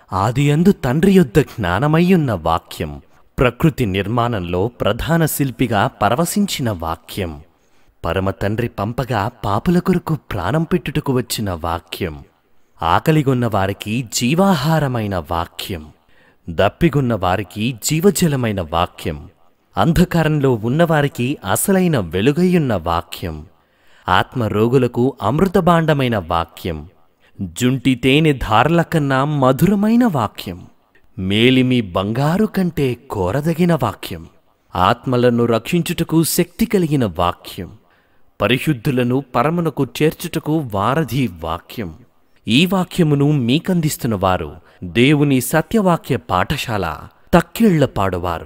ఆదియందు తండ్రి యొద్ద జ్ఞానమయ్యున్న వాక్యం ప్రకృతి నిర్మాణంలో ప్రధాన శిల్పిగా పరవశించిన వాక్యం పరమ తండ్రి పంపగా పాపుల కొరకు ప్రాణం పెట్టుటకు వచ్చిన వాక్యం ఆకలిగొన్న వారికి జీవాహారమైన వాక్యం దప్పిగొన్న వారికి జీవజలమైన వాక్యం అంధకారంలో ఉన్నవారికి అసలైన వెలుగయ్యున్న వాక్యం ఆత్మ రోగులకు అమృతభాండమైన వాక్యం జుంటి తేనె ధారల కన్నా మధురమైన వాక్యం మేలిమి బంగారు కంటే కోరదగిన వాక్యం ఆత్మలను రక్షించుటకు శక్తి కలిగిన వాక్యం పరిశుద్ధులను పరమునకు చేర్చుటకు వారధి వాక్యం ఈ వాక్యమును మీకందిస్తున్న వారు దేవుని సత్యవాక్య పాఠశాల తక్కిళ్ల పాడువారు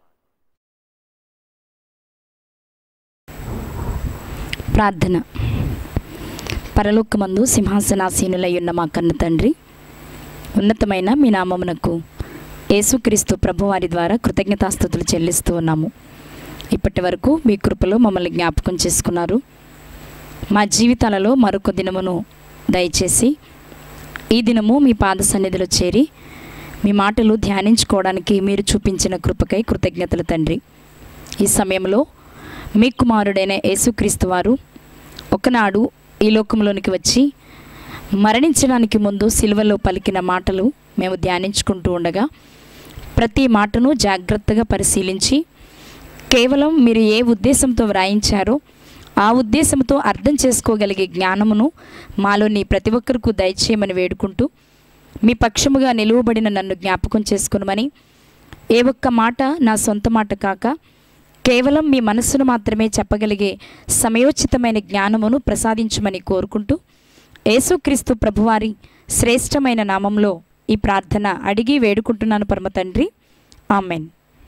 ప్రార్థన పరలోకమందు సింహాసనాసీనులయ్యున్న మా కన్న తండ్రి ఉన్నతమైన మీ నామమునకు యేసుక్రీస్తు ప్రభువారి ద్వారా కృతజ్ఞతాస్థుతులు చెల్లిస్తూ ఉన్నాము ఇప్పటి వరకు మీ కృపలో మమ్మల్ని జ్ఞాపకం చేసుకున్నారు మా జీవితాలలో మరొక దినమును దయచేసి ఈ దినము మీ పాద సన్నిధిలో చేరి మీ మాటలు ధ్యానించుకోవడానికి మీరు చూపించిన కృపకై కృతజ్ఞతలు తండ్రి ఈ సమయంలో మీ కుమారుడైన యేసుక్రీస్తు వారు ఒకనాడు ఈ లోకంలోనికి వచ్చి మరణించడానికి ముందు సిలువలో పలికిన మాటలు మేము ధ్యానించుకుంటూ ఉండగా ప్రతి మాటను జాగ్రత్తగా పరిశీలించి కేవలం మీరు ఏ ఉద్దేశంతో వ్రాయించారో ఆ ఉద్దేశంతో అర్థం చేసుకోగలిగే జ్ఞానమును మాలో నీ ప్రతి ఒక్కరికి దయచేయమని వేడుకుంటూ మీ పక్షముగా నిలువబడిన నన్ను జ్ఞాపకం చేసుకునమని ఏ ఒక్క మాట నా సొంత మాట కాక కేవలం మీ మనస్సును మాత్రమే చెప్పగలిగే సమయోచితమైన జ్ఞానమును ప్రసాదించమని కోరుకుంటూ యేసుక్రీస్తు ప్రభువారి శ్రేష్టమైన నామంలో ఈ ప్రార్థన అడిగి వేడుకుంటున్నాను పరమ తండ్రి ఆమెన్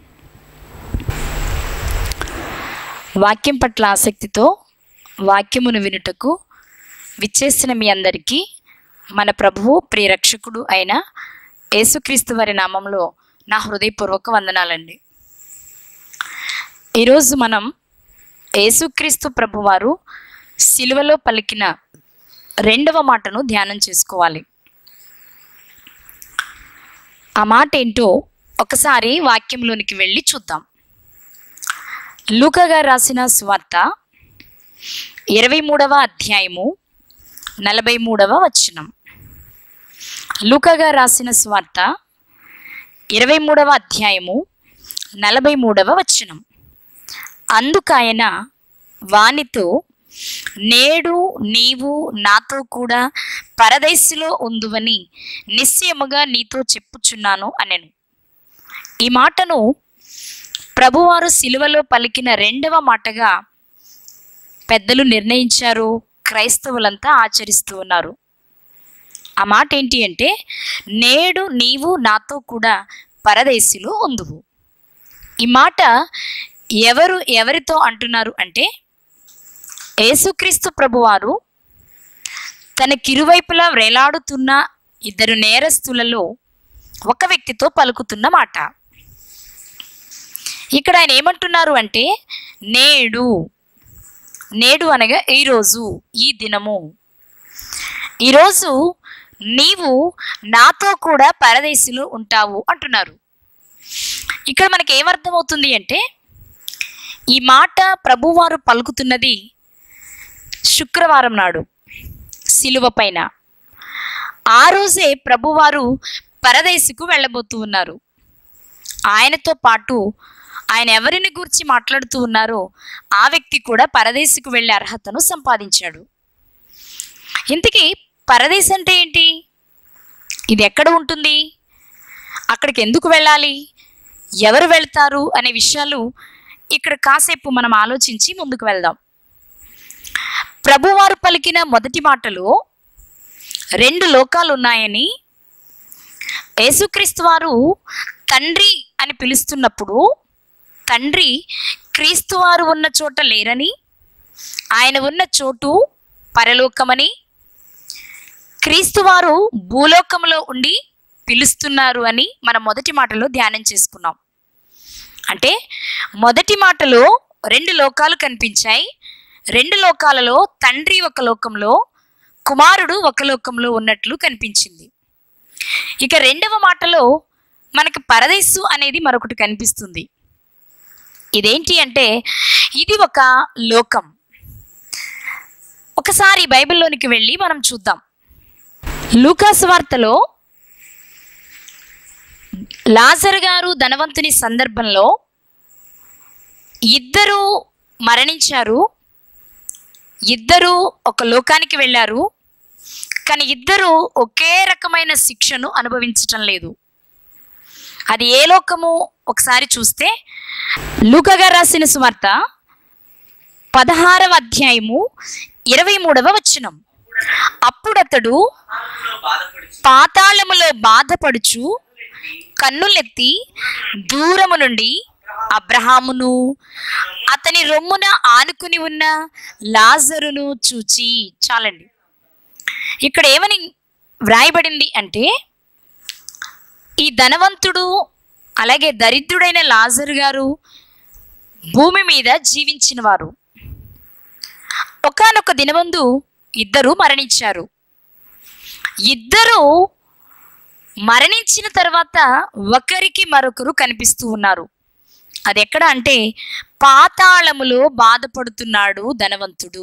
వాక్యం పట్ల ఆసక్తితో వాక్యమును వినుటకు విచ్చేసిన మీ అందరికీ మన ప్రభువు ప్రియరక్షకుడు అయిన యేసుక్రీస్తు వారి నామంలో నా హృదయపూర్వక వందనాలండి ఈరోజు మనం యేసుక్రీస్తు ప్రభువారు సిలువలో పలికిన రెండవ మాటను ధ్యానం చేసుకోవాలి ఆ మాట ఏంటో ఒకసారి వాక్యంలోనికి వెళ్ళి చూద్దాం లూకా గారు రాసిన స్వార్త ఇరవై మూడవ అధ్యాయము నలభై మూడవ వచనం లూకా గారు రాసిన స్వార్త ఇరవై మూడవ అధ్యాయము నలభై మూడవ వచనం అందుకాయన వానితో నేడు నీవు నాతో కూడా పరదేశిలో ఉందువని నిశ్చయముగా నీతో చెప్పుచున్నాను అనెను ఈ మాటను ప్రభువారు సిలువలో పలికిన రెండవ మాటగా పెద్దలు నిర్ణయించారు క్రైస్తవులంతా ఆచరిస్తూ ఉన్నారు ఆ మాట ఏంటి అంటే నేడు నీవు నాతో కూడా పరదేశిలో ఉందువు ఈ మాట ఎవరు ఎవరితో అంటున్నారు అంటే యేసుక్రీస్తు ప్రభువారు తన కిరువైపులా వేలాడుతున్న ఇద్దరు నేరస్తులలో ఒక వ్యక్తితో పలుకుతున్న మాట ఇక్కడ ఆయన ఏమంటున్నారు అంటే నేడు నేడు అనగా ఈరోజు ఈ దినము ఈరోజు నీవు నాతో కూడా పరదేశిలో ఉంటావు అంటున్నారు ఇక్కడ మనకి ఏమర్థమవుతుంది అంటే ఈ మాట ప్రభువారు పలుకుతున్నది శుక్రవారం నాడు సిలువ పైన ఆ రోజే ప్రభువారు పరదేశికు వెళ్ళబోతూ ఉన్నారు ఆయనతో పాటు ఆయన ఎవరిని గురించి మాట్లాడుతూ ఉన్నారో ఆ వ్యక్తి కూడా పరదేశికి వెళ్ళే అర్హతను సంపాదించాడు ఇంతకీ పరదేశ్ అంటే ఏంటి ఇది ఎక్కడ ఉంటుంది అక్కడికి ఎందుకు వెళ్ళాలి ఎవరు వెళ్తారు అనే విషయాలు ఇక్కడ కాసేపు మనం ఆలోచించి ముందుకు వెళ్దాం ప్రభువారు పలికిన మొదటి మాటలో రెండు లోకాలు ఉన్నాయని యేసుక్రీస్తు వారు తండ్రి అని పిలుస్తున్నప్పుడు తండ్రి క్రీస్తు వారు ఉన్న చోట లేరని ఆయన ఉన్న చోటు పరలోకమని క్రీస్తు వారు భూలోకంలో ఉండి పిలుస్తున్నారు అని మనం మొదటి మాటలో ధ్యానం చేసుకున్నాం అంటే మొదటి మాటలో రెండు లోకాలు కనిపించాయి రెండు లోకాలలో తండ్రి ఒక లోకంలో కుమారుడు ఒక లోకంలో ఉన్నట్లు కనిపించింది ఇక రెండవ మాటలో మనకి పరదేశు అనేది మరొకటి కనిపిస్తుంది ఇదేంటి అంటే ఇది ఒక లోకం ఒకసారి బైబిల్లోనికి వెళ్ళి మనం చూద్దాం లూకాసు వార్తలో లాజర్ గారు ధనవంతుని సందర్భంలో ఇద్దరు మరణించారు ఇద్దరు ఒక లోకానికి వెళ్ళారు కానీ ఇద్దరు ఒకే రకమైన శిక్షను అనుభవించటం లేదు అది ఏ లోకము ఒకసారి చూస్తే లూకగా రాసిన సువార్త పదహారవ అధ్యాయము ఇరవై మూడవ వచనం అప్పుడతడు పాతాళములో బాధపడుచు కన్నులెత్తి దూరము నుండి అబ్రహామును అతని రొమ్మున ఆనుకుని ఉన్న లాజరును చూచి చాలండి ఇక్కడ ఏమని వ్రాయబడింది అంటే ఈ ధనవంతుడు అలాగే దరిద్రుడైన లాజరు గారు భూమి మీద జీవించిన వారు ఒకానొక దినమందు ఇద్దరు మరణించారు ఇద్దరు మరణించిన తర్వాత ఒకరికి మరొకరు కనిపిస్తూ ఉన్నారు అది ఎక్కడ అంటే పాతాళములో బాధపడుతున్నాడు ధనవంతుడు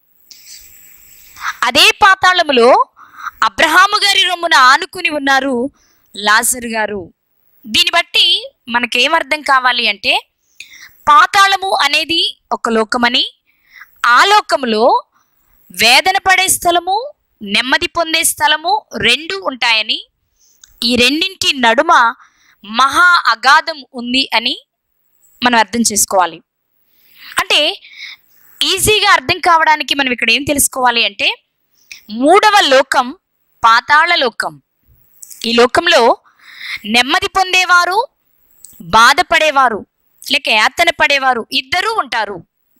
అదే పాతాళములో అబ్రహాము గారి రొమ్మున ఆనుకుని ఉన్నారు లాజరు గారు దీన్ని బట్టి మనకేం అర్థం కావాలి అంటే పాతాళము అనేది ఒక లోకమని ఆ లోకములో వేదన పడే స్థలము నెమ్మది పొందే స్థలము రెండు ఉంటాయని ఈ రెండింటి నడుమ మహా అగాధం ఉంది అని మనం అర్థం చేసుకోవాలి అంటే ఈజీగా అర్థం కావడానికి మనం ఇక్కడ ఏం తెలుసుకోవాలి అంటే మూడవ లోకం పాతాళ లోకం ఈ లోకంలో నెమ్మది పొందేవారు బాధపడేవారు లేక యాతన పడేవారు ఇద్దరూ ఉంటారు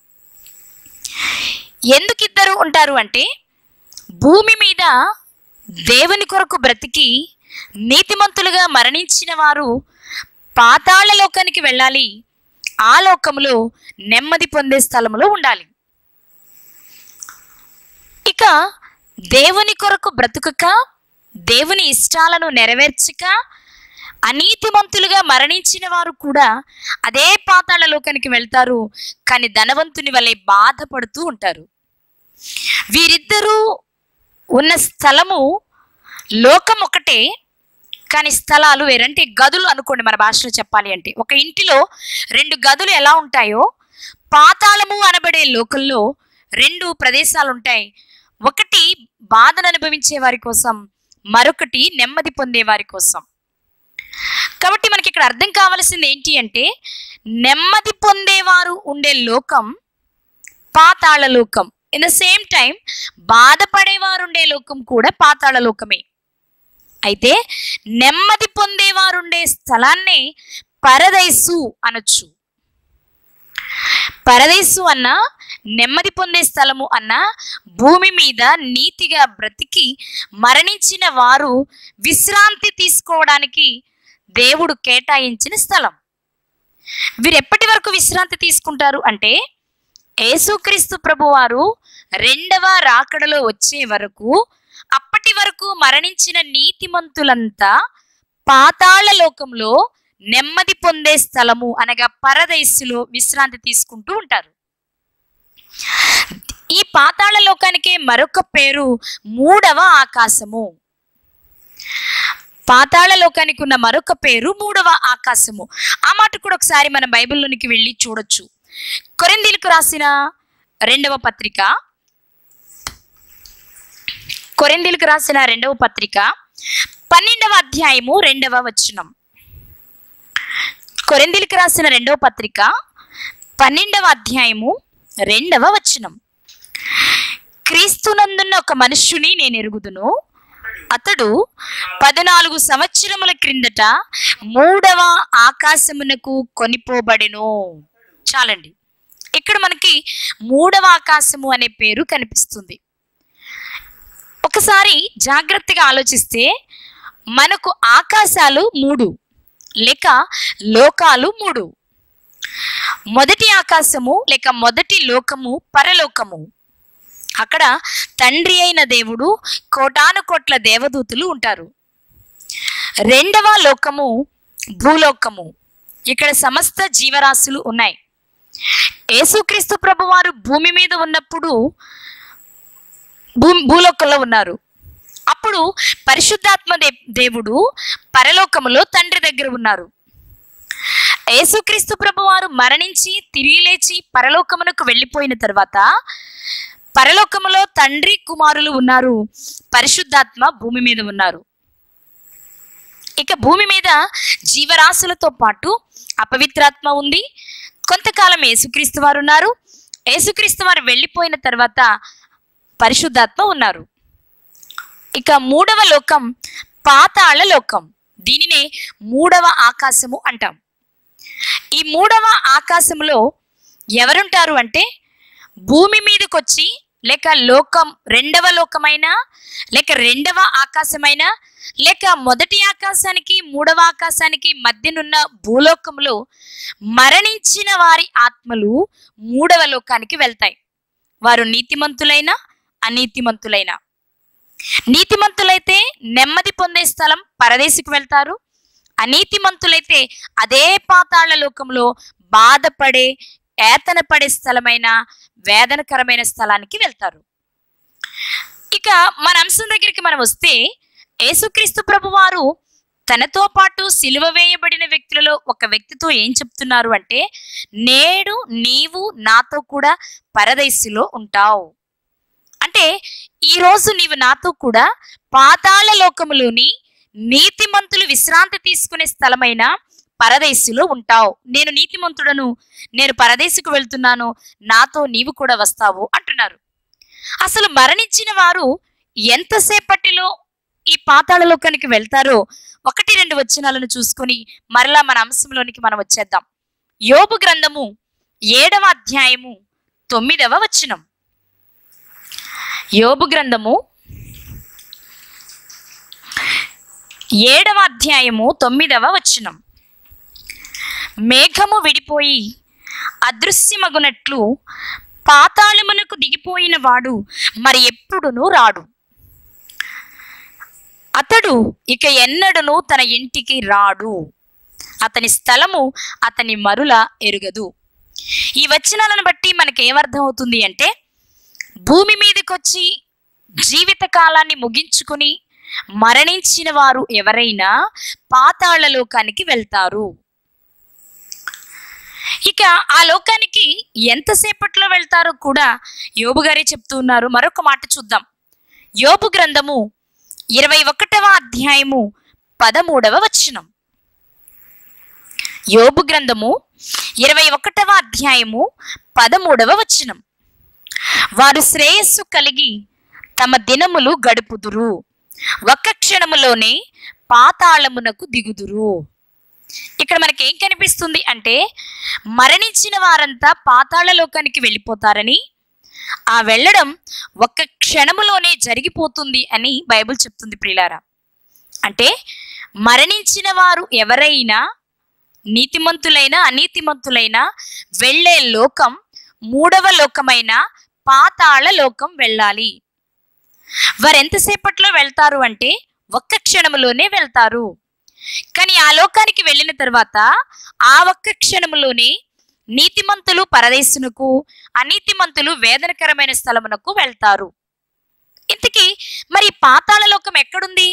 ఎందుకు ఇద్దరు ఉంటారు అంటే భూమి మీద దేవుని కొరకు బ్రతికి నీతిమంతులుగా మరణించిన వారు పాతాళ లోకానికి వెళ్ళాలి ఆ లోకములో నెమ్మది పొందే స్థలములో ఉండాలి ఇక దేవుని కొరకు బ్రతుకక దేవుని ఇష్టాలను నెరవేర్చక అనీతిమంతులుగా మరణించిన వారు కూడా అదే పాతాళ లోకానికి వెళ్తారు కానీ ధనవంతుని వలె బాధపడుతూ ఉంటారు వీరిద్దరూ ఉన్న స్థలము లోకం ఒకటే కానీ స్థలాలు వేరంటే గదులు అనుకోండి మన భాషలో చెప్పాలి అంటే ఒక ఇంటిలో రెండు గదులు ఎలా ఉంటాయో పాతాళము అనబడే లోకంలో రెండు ప్రదేశాలు ఉంటాయి ఒకటి బాధను అనుభవించే వారి కోసం మరొకటి నెమ్మది పొందే వారి కోసం కాబట్టి మనకి ఇక్కడ అర్థం కావాల్సింది ఏంటి అంటే నెమ్మది పొందేవారు ఉండే లోకం పాతాళ లోకం ఇన్ ద సేమ్ టైం బాధపడేవారు ఉండే లోకం కూడా పాతాళ లోకమే అయితే నెమ్మది పొందేవారుండే స్థలాన్ని పరదైసు అనొచ్చు పరదేశు అన్న నెమ్మది పొందే స్థలము అన్న భూమి మీద నీతిగా బ్రతికి మరణించిన వారు విశ్రాంతి తీసుకోవడానికి దేవుడు కేటాయించిన స్థలం వీరు ఎప్పటి వరకు విశ్రాంతి తీసుకుంటారు అంటే యేసుక్రీస్తు ప్రభువారు రెండవ రాకడలో వచ్చే వరకు అప్పటి వరకు మరణించిన నీతిమంతులంతా పాతాళ లోకంలో నెమ్మది పొందే స్థలము అనగా పరదైస్సులో విశ్రాంతి తీసుకుంటూ ఉంటారు ఈ పాతాళ లోకానికే మరొక పేరు మూడవ ఆకాశము పాతాళ లోకానికి ఉన్న మరొక పేరు మూడవ ఆకాశము ఆ మాట కూడా ఒకసారి మన బైబిల్లోనికి వెళ్ళి చూడొచ్చు కొరిందీలకు రాసిన రెండవ పత్రిక కొరిందీలకు రాసిన రెండవ పత్రిక పన్నెండవ అధ్యాయము రెండవ వచనం కొరిందీలకు రాసిన రెండవ పత్రిక పన్నెండవ అధ్యాయము రెండవ వచనం క్రీస్తునందున్న ఒక మనుష్యుని నేను ఎరుగుదును అతడు పద్నాలుగు సంవత్సరముల క్రిందట మూడవ ఆకాశమునకు కొనిపోబడెను చాలండి ఇక్కడ మనకి మూడవ ఆకాశము అనే పేరు కనిపిస్తుంది ఒకసారి జాగ్రత్తగా ఆలోచిస్తే మనకు ఆకాశాలు మూడు లేక లోకాలు మూడు మొదటి ఆకాశము లేక మొదటి లోకము పరలోకము అక్కడ తండ్రి అయిన దేవుడు కోటాను కోట్ల దేవదూతులు ఉంటారు రెండవ లోకము భూలోకము ఇక్కడ సమస్త జీవరాశులు ఉన్నాయి యేసుక్రీస్తు ప్రభువారు భూమి మీద ఉన్నప్పుడు భూ భూలోకంలో ఉన్నారు అప్పుడు పరిశుద్ధాత్మ దే దేవుడు పరలోకములో తండ్రి దగ్గర ఉన్నారు యేసుక్రీస్తు ప్రభువారు మరణించి తిరిగి లేచి పరలోకమునకు వెళ్ళిపోయిన తర్వాత పరలోకములో తండ్రి కుమారులు ఉన్నారు పరిశుద్ధాత్మ భూమి మీద ఉన్నారు ఇక భూమి మీద జీవరాశులతో పాటు అపవిత్రాత్మ ఉంది కొంతకాలం యేసుక్రీస్తు వారు ఉన్నారు యేసుక్రీస్తు వారు వెళ్ళిపోయిన తర్వాత పరిశుద్ధాత్మ ఉన్నారు ఇక మూడవ లోకం పాతాళ లోకం దీనినే మూడవ ఆకాశము అంటాం ఈ మూడవ ఆకాశంలో ఎవరుంటారు అంటే భూమి మీదకొచ్చి లేక లోకం రెండవ లోకమైనా లేక రెండవ ఆకాశమైనా లేక మొదటి ఆకాశానికి మూడవ ఆకాశానికి మధ్యనున్న భూలోకంలో మరణించిన వారి ఆత్మలు మూడవ లోకానికి వెళ్తాయి వారు నీతిమంతులైన అనీతిమంతులైన నీతిమంతులైతే నెమ్మది పొందే స్థలం పరదేశికి వెళ్తారు అనీతిమంతులైతే అదే పాతాళ లోకంలో బాధపడే ఏతన పడే స్థలమైన వేదనకరమైన స్థలానికి వెళ్తారు ఇక మన అంశం దగ్గరికి మనం వస్తే యేసుక్రీస్తు ప్రభు వారు తనతో పాటు సిలువ వేయబడిన వ్యక్తులలో ఒక వ్యక్తితో ఏం చెప్తున్నారు అంటే నేడు నీవు నాతో కూడా పరదైసులో ఉంటావు అంటే ఈరోజు నీవు నాతో కూడా పాతాళ లోకములోని నీతిమంతులు విశ్రాంతి తీసుకునే స్థలమైన పరదేశులో ఉంటావు నేను నీతిమంతుడను నేను పరదేశకు వెళ్తున్నాను నాతో నీవు కూడా వస్తావు అంటున్నారు అసలు మరణించిన వారు ఎంతసేపటిలో ఈ పాతాళ లోకానికి వెళ్తారో ఒకటి రెండు వచనాలను చూసుకొని మరలా మన అంశంలోనికి మనం వచ్చేద్దాం యోబు గ్రంథము ఏడవ అధ్యాయము తొమ్మిదవ వచనం యోబు గ్రంథము ఏడవ అధ్యాయము తొమ్మిదవ వచనం మేఘము విడిపోయి అదృశ్యమగునట్లు పాతాళమునకు దిగిపోయిన వాడు మరి ఎప్పుడునూ రాడు అతడు ఇక ఎన్నడను తన ఇంటికి రాడు అతని స్థలము అతని మరుల ఎరుగదు ఈ వచనాలను బట్టి మనకి ఏమర్థం అవుతుంది అంటే భూమి మీదకొచ్చి జీవిత కాలాన్ని ముగించుకుని మరణించిన వారు ఎవరైనా పాతాళ లోకానికి వెళ్తారు ఇక ఆ లోకానికి ఎంతసేపట్లో వెళ్తారో కూడా యోబు గారే చెప్తూ ఉన్నారు మరొక మాట చూద్దాం యోబు గ్రంథము ఇరవై ఒకటవ అధ్యాయము పదమూడవ వచనం యోబు గ్రంథము ఇరవై ఒకటవ అధ్యాయము పదమూడవ వచనం వారు శ్రేయస్సు కలిగి తమ దినములు గడుపుదురు ఒక్క క్షణములోనే పాతాళమునకు దిగుదురు ఇక్కడ మనకి ఏం కనిపిస్తుంది అంటే మరణించిన వారంతా పాతాళ లోకానికి వెళ్ళిపోతారని ఆ వెళ్ళడం ఒక్క క్షణములోనే జరిగిపోతుంది అని బైబిల్ చెప్తుంది ప్రిలారా అంటే మరణించిన వారు ఎవరైనా నీతిమంతులైనా అనీతిమంతులైనా వెళ్ళే లోకం మూడవ లోకమైన పాతాళ లోకం వెళ్ళాలి వారు ఎంతసేపట్లో వెళ్తారు అంటే ఒక్క క్షణములోనే వెళ్తారు కానీ ఆ లోకానికి వెళ్ళిన తర్వాత ఆ ఒక్క క్షణములోనే నీతిమంతులు పరదేశునకు అనీతిమంతులు వేదనకరమైన స్థలమునకు వెళ్తారు ఇంతకీ మరి పాతాళ లోకం ఎక్కడుంది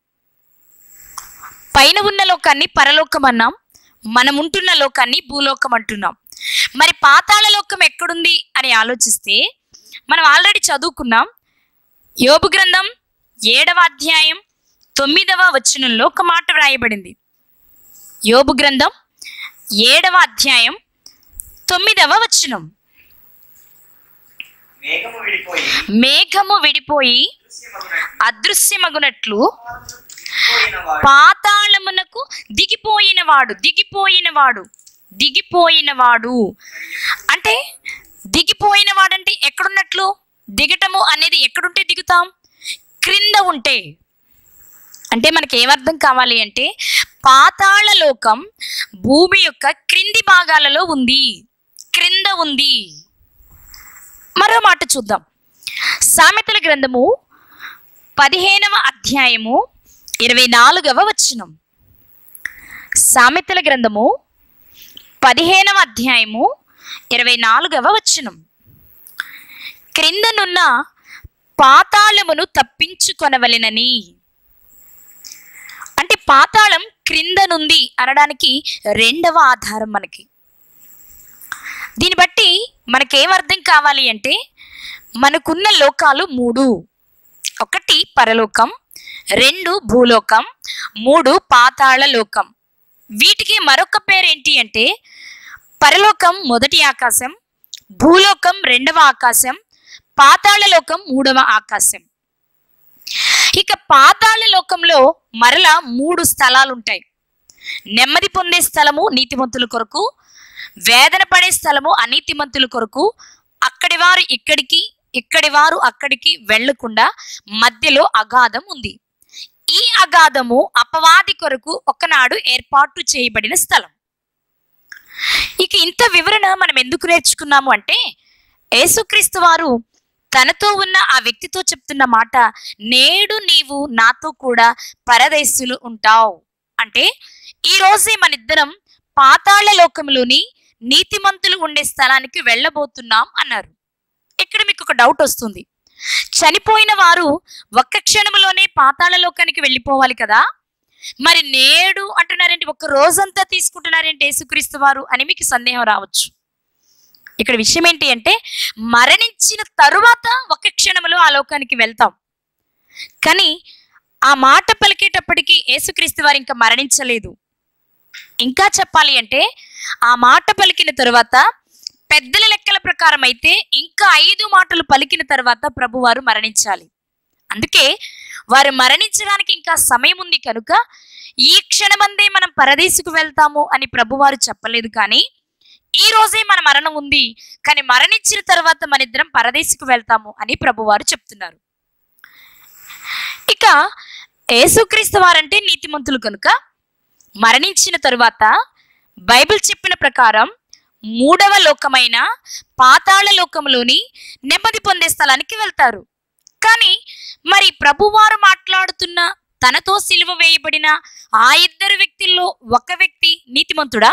పైన ఉన్న లోకాన్ని పరలోకం అన్నాం మనం ఉంటున్న లోకాన్ని భూలోకం అంటున్నాం మరి పాతాళ లోకం ఎక్కడుంది అని ఆలోచిస్తే మనం ఆల్రెడీ చదువుకున్నాం యోబు గ్రంథం ఏడవ అధ్యాయం తొమ్మిదవ వచనంలో ఒక మాట వ్రాయబడింది యోబు గ్రంథం ఏడవ అధ్యాయం తొమ్మిదవ వచనం మేఘము విడిపోయి మేఘము విడిపోయి దృశ్యమగునట్లు అదృశ్యమగునట్లు పోయిన వాడు పాతాళమునకు దిగిపోయినవాడు దిగిపోయినవాడు దిగిపోయినవాడు అంటే దిగిపోయినవాడంటే ఎక్కడున్నట్లు దిగటము అనేది ఎక్కడుంటే దిగుతాం క్రింద ఉంటే అంటే మనకి ఏమర్థం కావాలి అంటే పాతాళ లోకం భూమి యొక్క క్రింది భాగాలలో ఉంది క్రింద ఉంది మరో మాట చూద్దాం సామెతల గ్రంథము పదిహేనవ అధ్యాయము ఇరవై నాలుగవ వచనం సామెతల గ్రంథము పదిహేనవ అధ్యాయము ఇరవై నాలుగవ వచనం క్రిందనున్న పాతాళమును తప్పించుకొనవలెనని అంటే పాతాళం క్రిందనుంది అనడానికి రెండవ ఆధారం మనకి దీన్ని బట్టి మనకేం అర్థం కావాలి అంటే మనకున్న లోకాలు మూడు ఒకటి పరలోకం రెండు భూలోకం మూడు పాతాళ లోకం వీటికి మరొక పేరేంటి అంటే పరలోకం మొదటి ఆకాశం భూలోకం రెండవ ఆకాశం పాతాళ లోకం మూడవ ఆకాశం ఇక పాతాళ లోకంలో మరల మూడు స్థలాలు ఉంటాయి నెమ్మది పొందే స్థలము నీతిమంతుల కొరకు వేదన పడే స్థలము అనీతిమంతుల కొరకు అక్కడి వారు ఇక్కడికి ఇక్కడి వారు అక్కడికి వెళ్లకుండా మధ్యలో అగాధం ఉంది ఈ అగాధము అపవాది కొరకు ఒకనాడు ఏర్పాటు చేయబడిన స్థలం ఇక ఇంత వివరణ మనం ఎందుకు నేర్చుకున్నాము అంటే యేసుక్రీస్తు వారు తనతో ఉన్న ఆ వ్యక్తితో చెప్తున్న మాట నేడు నీవు నాతో కూడా పరదేశులు ఉంటావు అంటే ఈ రోజే మన ఇద్దరం పాతాళ లోకంలోని నీతిమంతులు ఉండే స్థలానికి వెళ్ళబోతున్నాం అన్నారు ఇక్కడ మీకు ఒక డౌట్ వస్తుంది చనిపోయిన వారు ఒక్క క్షణంలోనే పాతాళ లోకానికి వెళ్ళిపోవాలి కదా మరి నేడు అంటున్నారేంటి ఒక రోజంతా తీసుకుంటున్నారేంటి యేసుక్రీస్తు వారు అని మీకు సందేహం రావచ్చు ఇక్కడ విషయం ఏంటి అంటే మరణించిన తరువాత ఒక క్షణంలో ఆ లోకానికి వెళ్తాం కానీ ఆ మాట పలికేటప్పటికి యేసుక్రీస్తు వారు ఇంకా మరణించలేదు ఇంకా చెప్పాలి అంటే ఆ మాట పలికిన తరువాత పెద్దల లెక్కల ప్రకారం అయితే ఇంకా ఐదు మాటలు పలికిన తర్వాత ప్రభువారు మరణించాలి అందుకే వారు మరణించడానికి ఇంకా సమయం ఉంది కనుక ఈ క్షణమందే మనం పరదేశుకు వెళ్తాము అని ప్రభువారు చెప్పలేదు కానీ ఈ రోజే మన మరణం ఉంది కానీ మరణించిన తర్వాత మన ఇద్దరం పరదేశుకు వెళ్తాము అని ప్రభువారు చెప్తున్నారు ఇక యేసుక్రీస్తు వారంటే నీతిమంతులు కనుక మరణించిన తరువాత బైబిల్ చెప్పిన ప్రకారం మూడవ లోకమైన పాతాళ లోకంలోని నెమ్మది పొందే స్థలానికి వెళ్తారు కానీ మరి ప్రభువారు మాట్లాడుతున్న తనతో సిలువ వేయబడిన ఆ ఇద్దరు వ్యక్తుల్లో ఒక వ్యక్తి నీతిమంతుడా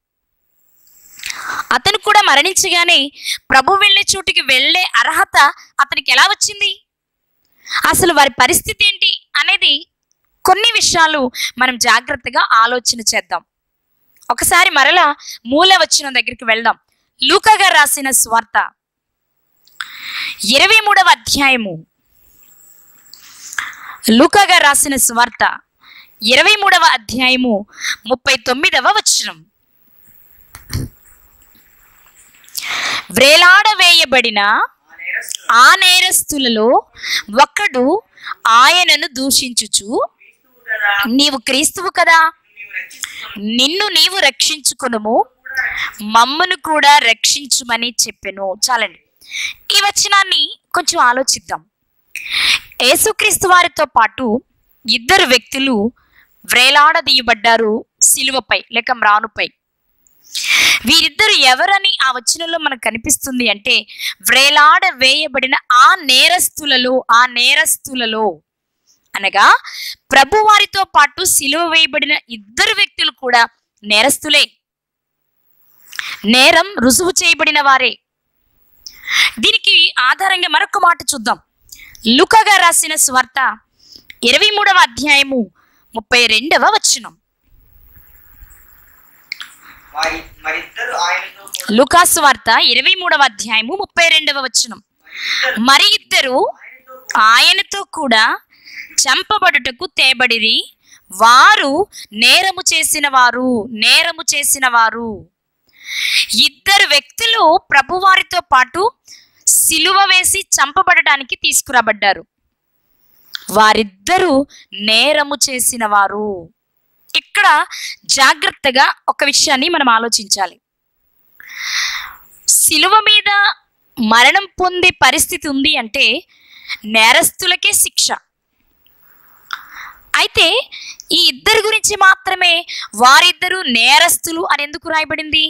అతను కూడా మరణించగానే ప్రభు వెళ్ళే చోటికి వెళ్ళే అర్హత అతనికి ఎలా వచ్చింది అసలు వారి పరిస్థితి ఏంటి అనేది కొన్ని విషయాలు మనం జాగ్రత్తగా ఆలోచన చేద్దాం ఒకసారి మరలా మూల వచ్చిన దగ్గరికి వెళ్దాం లూకా గారు రాసిన స్వార్త ఇరవై మూడవ అధ్యాయము లూకా గారు రాసిన స్వార్త ఇరవై మూడవ అధ్యాయము ముప్పై తొమ్మిదవ వచనం వ్రేలాడవేయబడిన ఆ నేరస్తులు ఆ నేరస్తులలో ఒకడు ఆయనను దూషించుచు క్రీస్తువు కదా నీవు క్రీస్తువు కదా నీవు రక్షించుకుని నిన్ను నీవు రక్షించుకొనుము మమ్మను కూడా రక్షించుమని చెప్పెను చాలండి ఈ వచనాన్ని కొంచెం ఆలోచిద్దాం యేసుక్రీస్తు వారితో పాటు ఇద్దరు వ్యక్తులు వ్రేలాడదీయబడ్డారు సిలువపై లేక మ్రానుపై వీరిద్దరు ఎవరని ఆ వచనంలో మనకు కనిపిస్తుంది అంటే వ్రేలాడ వేయబడిన ఆ నేరస్తులలో ఆ నేరస్తులలో అనగా ప్రభువారితో పాటు సిలువ వేయబడిన ఇద్దరు వ్యక్తులు కూడా నేరస్తులే నేరం రుజువు చేయబడిన వారే దీనికి ఆధారంగా మరొక మాట చూద్దాం లుకగా రాసిన స్వార్త ఇరవై మూడవ అధ్యాయము ముప్పై రెండవ వచనం వారి మరిద్దరు ఆయనతో కూడా లుకాసు వార్త ఇరవై మూడవ అధ్యాయము ముప్పై రెండవ వచనం మరి ఇద్దరు ఆయనతో ఆయనతో కూడా చంపబడుటకు తేబడిరి వారు నేరము చేసిన వారు నేరము చేసిన వారు ఇద్దరు వ్యక్తులు ప్రభువారితో పాటు సిలువ వేసి చంపబడడానికి తీసుకురాబడ్డారు వారిద్దరూ నేరము చేసిన వారు ఇక్కడ జాగ్రత్తగా ఒక విషయాన్ని మనం ఆలోచించాలి సిలువ మీద మరణం పొందే పరిస్థితి ఉంది అంటే నేరస్తులకే శిక్ష అయితే ఈ ఇద్దరి గురించి మాత్రమే వారిద్దరూ నేరస్తులు అని ఎందుకు రాయబడింది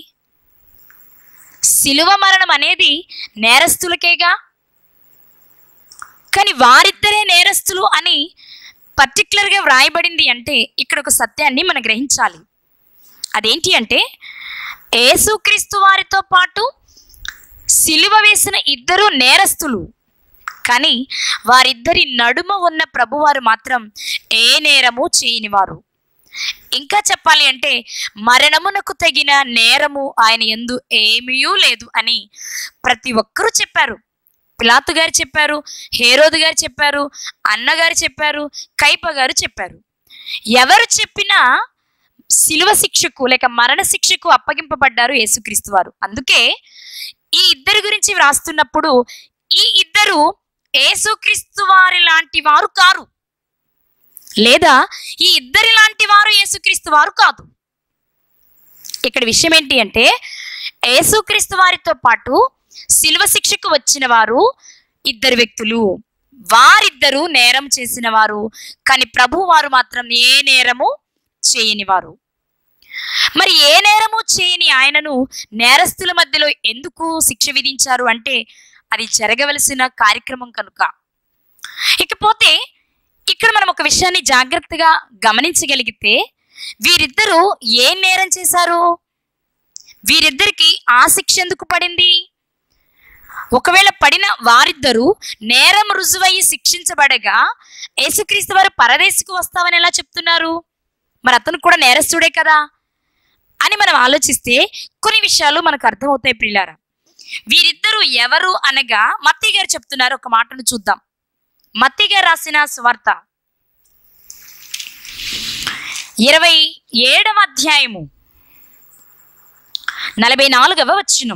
సిలువ మరణం అనేది నేరస్తులకేగా కానీ వారిద్దరే నేరస్తులు అని పర్టికులర్గా వ్రాయబడింది అంటే ఇక్కడ ఒక సత్యాన్ని మనం గ్రహించాలి అదేంటి అంటే యేసుక్రీస్తు వారితో పాటు సిలువ వేసిన ఇద్దరు నేరస్తులు కానీ వారిద్దరి నడుమ ఉన్న ప్రభువారు మాత్రం ఏ నేరము చేయనివారు ఇంకా చెప్పాలి అంటే మరణమునకు తగిన నేరము ఆయన ఎందు ఏమీ లేదు అని ప్రతి ఒక్కరూ చెప్పారు పిలాతు గారు చెప్పారు హేరోదు గారు చెప్పారు అన్నగారు చెప్పారు కైప గారు చెప్పారు ఎవరు చెప్పినా శిలువ శిక్షకు లేక మరణ శిక్షకు అప్పగింపబడ్డారు యేసుక్రీస్తు వారు అందుకే ఈ ఇద్దరి గురించి వ్రాస్తున్నప్పుడు ఈ ఇద్దరు యేసుక్రీస్తు వారి లాంటి వారు కారు లేదా ఈ ఇద్దరి లాంటి వారు యేసుక్రీస్తు వారు కాదు ఇక్కడ విషయం ఏంటి అంటే యేసుక్రీస్తు వారితో పాటు శిలువ శిక్షకు వచ్చిన వారు ఇద్దరు వ్యక్తులు వారిద్దరూ నేరం చేసిన వారు కానీ ప్రభు వారు మాత్రం ఏ నేరము చేయని వారు మరి ఏ నేరము చేయని ఆయనను నేరస్తుల మధ్యలో ఎందుకు శిక్ష విధించారు అంటే అది జరగవలసిన కార్యక్రమం కనుక ఇకపోతే ఇక్కడ మనం ఒక విషయాన్ని జాగ్రత్తగా గమనించగలిగితే వీరిద్దరూ ఏ నేరం చేశారు వీరిద్దరికి ఆ శిక్ష ఎందుకు పడింది ఒకవేళ పడిన వారిద్దరూ నేరం రుజువయ్యి శిక్షించబడగా యేసుక్రీస్తు వారు పరదేశకు వస్తామని ఎలా చెప్తున్నారు మరి అతను కూడా నేరస్తుడే కదా అని మనం ఆలోచిస్తే కొన్ని విషయాలు మనకు అర్థమవుతాయి ప్రియులారా వీరిద్దరూ ఎవరు అనగా మత్తి గారు చెప్తున్నారు ఒక మాటను చూద్దాం మత్తి గారు రాసిన స్వార్త ఇరవై ఏడవ అధ్యాయము నలభై నాలుగవ వచ్చినం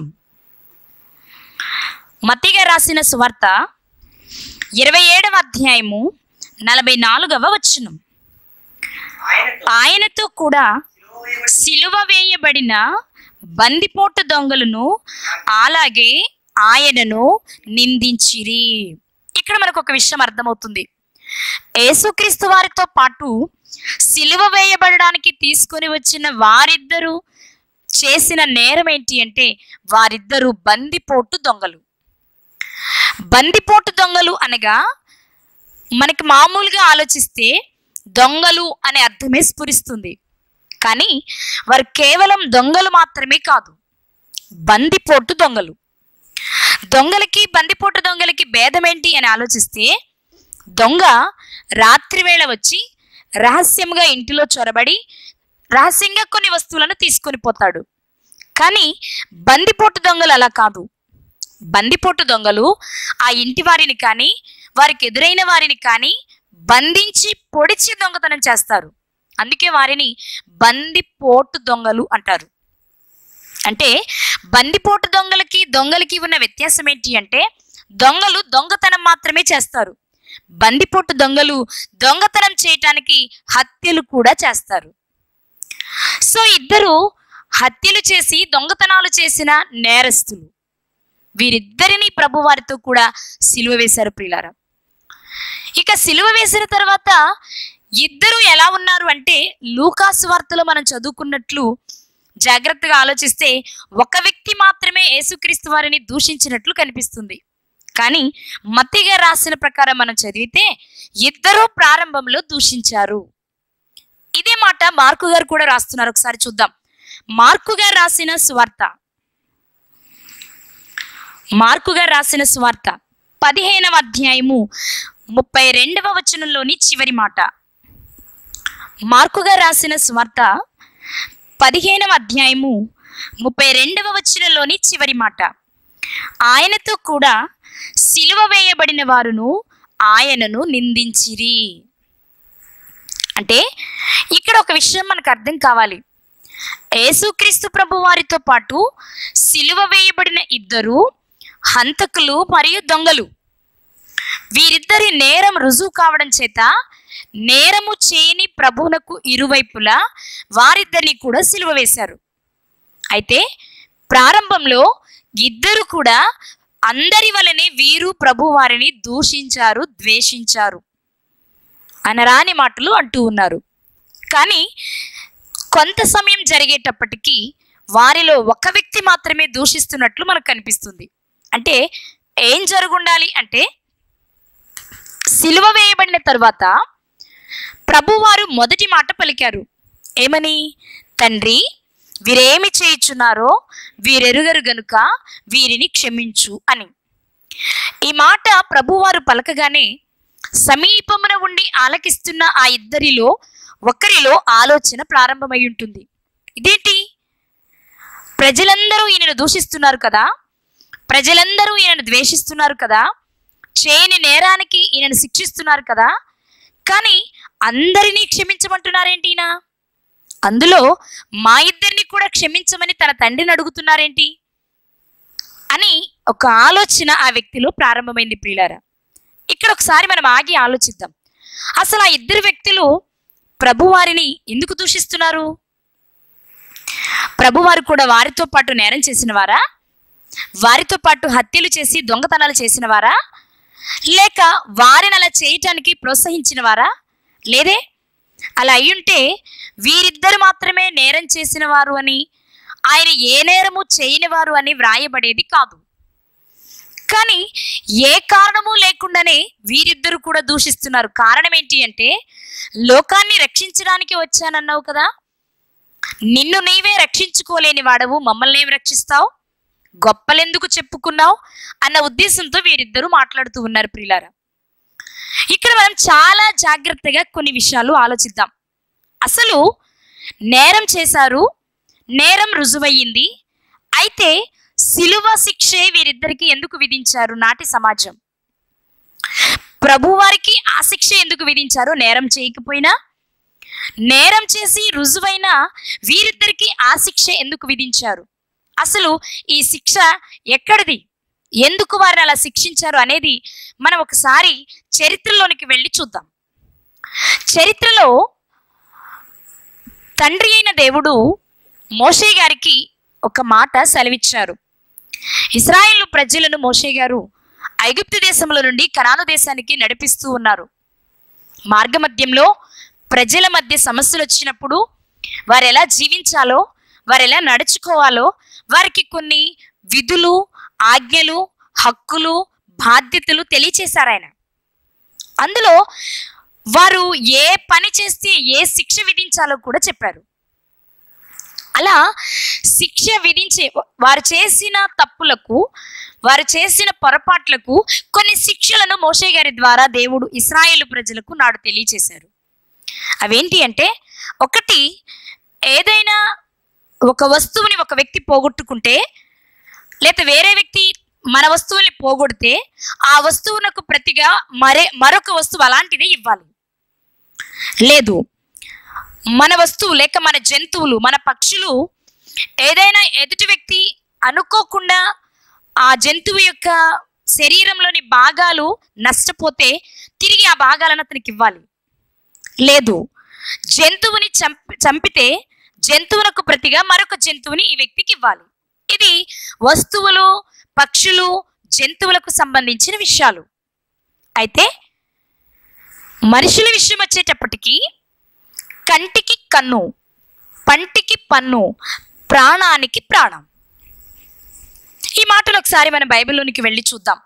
మత్తిగా రాసిన సువార్త ఇరవై ఏడవ అధ్యాయము నలభై నాలుగవ వచనం ఆయనతో ఆయనతో కూడా సిలువ వేయబడి సిలువ వేయబడిన బందిపోటు దొంగలను అలాగే ఆయనను నిందించిరి ఇక్కడ మనకు ఒక విషయం అర్థమవుతుంది యేసుక్రీస్తు వారితో పాటు సిలువ వేయబడడానికి తీసుకొని వచ్చిన వారిద్దరూ చేసిన నేరం ఏంటి అంటే వారిద్దరూ బందిపోటు దొంగలు బందిపోటు దొంగలు అనగా మనకి మామూలుగా ఆలోచిస్తే దొంగలు అనే అర్థమే స్ఫురిస్తుంది కానీ వారు కేవలం దొంగలు మాత్రమే కాదు బందిపోటు దొంగలు దొంగలకి బందిపోటు దొంగలకి భేదం ఏంటి అని ఆలోచిస్తే దొంగ రాత్రివేళ వచ్చి రహస్యంగా ఇంటిలో చొరబడి రహస్యంగా కొన్ని వస్తువులను తీసుకొని పోతాడు కానీ బందిపోటు దొంగలు అలా కాదు బందిపోటు దొంగలు ఆ ఇంటి వారిని కానీ వారికి ఎదురైన వారిని కానీ బంధించి పొడిచి దొంగతనం చేస్తారు అందుకే వారిని బందిపోటు దొంగలు అంటారు అంటే బందిపోటు దొంగలకి దొంగలకి ఉన్న వ్యత్యాసం ఏంటి అంటే దొంగలు దొంగతనం మాత్రమే చేస్తారు బందిపోటు దొంగలు దొంగతనం చేయటానికి హత్యలు కూడా చేస్తారు సో ఇద్దరు హత్యలు చేసి దొంగతనాలు చేసిన నేరస్తులు వీరిద్దరిని ప్రభువారితో కూడా సిలువ వేశారు ప్రియులారా ఇక సిలువ వేసిన తర్వాత ఇద్దరు ఎలా ఉన్నారు అంటే లూకాసు వార్తలో మనం చదువుకున్నట్లు జాగ్రత్తగా ఆలోచిస్తే ఒక వ్యక్తి మాత్రమే యేసుక్రీస్తు వారిని దూషించినట్లు కనిపిస్తుంది కానీ మత్తిగా రాసిన ప్రకారం మనం చదివితే ఇద్దరూ ప్రారంభంలో దూషించారు ఇదే మాట మార్కు గారు కూడా రాస్తున్నారు ఒకసారి చూద్దాం మార్కు గారు రాసిన స్వార్త మార్కు గారు రాసిన స్వార్త పదిహేనవ అధ్యాయము ముప్పై రెండవ వచనంలోని చివరి మాట మార్కు గారు రాసిన స్వార్త పదిహేనవ అధ్యాయము ముప్పై రెండవ వచనంలోని చివరి మాట ఆయనతో కూడా సిలువ వేయబడిన వారును ఆయనను నిందించిరి అంటే ఇక్కడ ఒక విషయం మనకు అర్థం కావాలి యేసుక్రీస్తు ప్రభు వారితో పాటు సిలువ వేయబడిన ఇద్దరు హంతకులు మరియు దొంగలు వీరిద్దరి నేరం రుజువు కావడం చేత నేరము చేయని ప్రభువునకు ఇరువైపులా వారిద్దరిని కూడా సిలువ వేశారు అయితే ప్రారంభంలో ఇద్దరు కూడా అందరి వలనే వీరు ప్రభు వారిని దూషించారు ద్వేషించారు అనరాని మాటలు అంటూ ఉన్నారు కానీ కొంత సమయం జరిగేటప్పటికీ వారిలో ఒక వ్యక్తి మాత్రమే దూషిస్తున్నట్లు మనకు కనిపిస్తుంది అంటే ఏం జరుగుండాలి అంటే సిలువ వేయబడిన తర్వాత ప్రభువారు మొదటి మాట పలికారు ఏమని తండ్రి వీరేమి చేయుచున్నారో వీరెరుగరు గనుక వీరిని క్షమించు అని ఈ మాట ప్రభువారు పలకగానే సమీపమున ఉండి ఆలకిస్తున్న ఆ ఇద్దరిలో ఒకరిలో ఆలోచన ప్రారంభమై ఉంటుంది ఇదేంటి ప్రజలందరూ ఈయనను దూషిస్తున్నారు కదా ప్రజలందరూ ఈయనను ద్వేషిస్తున్నారు కదా చేయని నేరానికి ఈయనను శిక్షిస్తున్నారు కదా కానీ అందరినీ క్షమించమంటున్నారేంటి ఈయన అందులో మా ఇద్దరిని కూడా క్షమించమని తన తండ్రిని అడుగుతున్నారేంటి అని ఒక ఆలోచన ఆ వ్యక్తిలో ప్రారంభమైంది ప్రియులారా ఇక్కడ ఒకసారి మనం ఆగి ఆలోచిద్దాం అసలు ఆ ఇద్దరు వ్యక్తులు ప్రభువారిని ఎందుకు దూషిస్తున్నారు ప్రభువారు కూడా వారితో పాటు నేరం చేసిన వారా వారితో పాటు హత్యలు చేసి దొంగతనాలు చేసిన వారా లేక వారిని అలా చేయటానికి ప్రోత్సహించిన వారా లేదే అలా అయ్యుంటే వీరిద్దరు మాత్రమే నేరం చేసిన వారు అని ఆయన ఏ నేరము చేయని వారు అని వ్రాయబడేది కాదు కానీ ఏ కారణము లేకుండానే వీరిద్దరు కూడా దూషిస్తున్నారు కారణం ఏంటి అంటే లోకాన్ని రక్షించడానికి వచ్చానన్నావు కదా నిన్ను నీవే రక్షించుకోలేని వాడవు మమ్మల్ని ఏం రక్షిస్తావు గొప్పలెందుకు చెప్పుకున్నావు అన్న ఉద్దేశంతో వీరిద్దరూ మాట్లాడుతూ ఉన్నారు ప్రియులారా ఇక్కడ మనం చాలా జాగ్రత్తగా కొన్ని విషయాలు ఆలోచిద్దాం అసలు నేరం చేశారు నేరం రుజువయ్యింది అయితే సిలువ శిక్షే వీరిద్దరికి ఎందుకు విధించారు నాటి సమాజం ప్రభువారికి ఆ శిక్ష ఎందుకు విధించారు నేరం చేయకపోయినా నేరం చేసి రుజువైన వీరిద్దరికి ఆ శిక్ష ఎందుకు విధించారు అసలు ఈ శిక్ష ఎక్కడిది ఎందుకు వారిని అలా శిక్షించారు అనేది మనం ఒకసారి చరిత్రలోనికి వెళ్ళి చూద్దాం చరిత్రలో తండ్రి అయిన దేవుడు మోషే గారికి ఒక మాట సెలవిచ్చారు ఇస్రాయేల్ ప్రజలను మోషే గారు ఐగుప్తు దేశంలో నుండి కనాను దేశానికి నడిపిస్తూ ఉన్నారు మార్గమధ్యంలో ప్రజల మధ్య సమస్యలు వచ్చినప్పుడు వారు ఎలా జీవించాలో వారు ఎలా నడుచుకోవాలో వారికి కొన్ని విధులు ఆజ్ఞలు హక్కులు బాధ్యతలు తెలియచేశారు ఆయన అందులో వారు ఏ పని చేస్తే ఏ శిక్ష విధించాలో కూడా చెప్పారు అలా శిక్ష విధించే వారు చేసిన తప్పులకు వారు చేసిన పొరపాట్లకు కొన్ని శిక్షలను మోషే గారి ద్వారా దేవుడు ఇస్రాయేలు ప్రజలకు నాడు తెలియచేశారు అవేంటి అంటే ఒకటి ఏదైనా ఒక వస్తువుని ఒక వ్యక్తి పోగొట్టుకుంటే లేదా వేరే వ్యక్తి మన వస్తువుల్ని పోగొడితే ఆ వస్తువునకు ప్రతిగా మరే మరొక వస్తువు అలాంటిదే ఇవ్వాలి లేదు మన వస్తువు లేక మన జంతువులు మన పక్షులు ఏదైనా ఎదుటి వ్యక్తి అనుకోకుండా ఆ జంతువు యొక్క శరీరంలోని భాగాలు నష్టపోతే తిరిగి ఆ భాగాలను అతనికి ఇవ్వాలి లేదు జంతువుని చంపి చంపితే జంతువులకు ప్రతిగా మరొక జంతువుని ఈ వ్యక్తికి ఇవ్వాలి ఇది వస్తువులు పక్షులు జంతువులకు సంబంధించిన విషయాలు అయితే మనుషుల విషయం వచ్చేటప్పటికి కంటికి కన్ను పంటికి పన్ను ప్రాణానికి ప్రాణం ఈ మాటలు ఒకసారి మన బైబిల్లోనికి వెళ్ళి చూద్దాం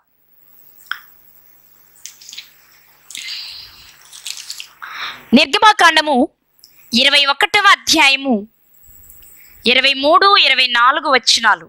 నిర్గమాకాండము ఇరవై ఒకటవ అధ్యాయము ఇరవై మూడు ఇరవై నాలుగు వచనాలు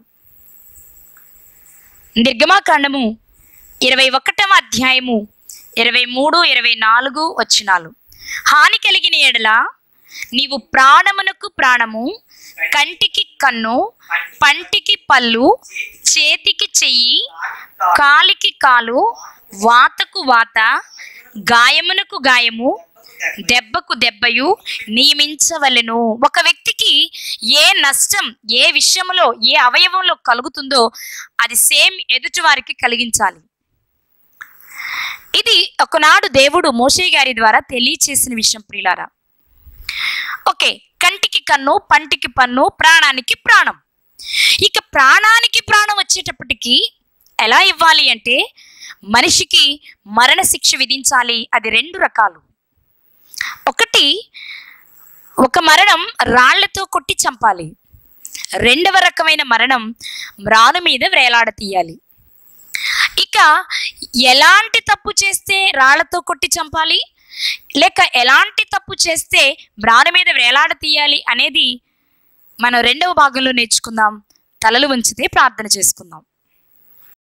నిర్గమాకాండము ఇరవై ఒకటవ అధ్యాయము ఇరవై మూడు ఇరవై నాలుగు వచనాలు హాని కలిగిన ఎడల నీవు ప్రాణమునకు ప్రాణము కంటికి కన్ను పంటికి పళ్ళు చేతికి చెయ్యి కాలికి కాలు వాతకు వాత గాయమునకు గాయము దెబ్బకు దెబ్బయు నియమించవలెను ఒక వ్యక్తికి ఏ నష్టం ఏ విషయంలో ఏ అవయవంలో కలుగుతుందో అది సేమ్ ఎదుటి వారికి కలిగించాలి ఇది ఒకనాడు దేవుడు మోషే గారి ద్వారా తెలియచేసిన విషయం ప్రియులారా ఓకే కంటికి కన్ను పంటికి పన్ను ప్రాణానికి ప్రాణం ఇక ప్రాణానికి ప్రాణం వచ్చేటప్పటికి ఎలా ఇవ్వాలి అంటే మనిషికి మరణ శిక్ష విధించాలి అది రెండు రకాలు ఒకటి ఒక మరణం రాళ్లతో కొట్టి చంపాలి రెండవ రకమైన మరణం మ్రాను మీద వేలాడతీయాలి ఇక ఎలాంటి తప్పు చేస్తే రాళ్లతో కొట్టి చంపాలి లేక ఎలాంటి తప్పు చేస్తే బ్రాణ మీద వేలాడ తీయాలి అనేది మనం రెండవ భాగంలో నేర్చుకుందాం తలలు వంచితే ప్రార్థన చేసుకుందాం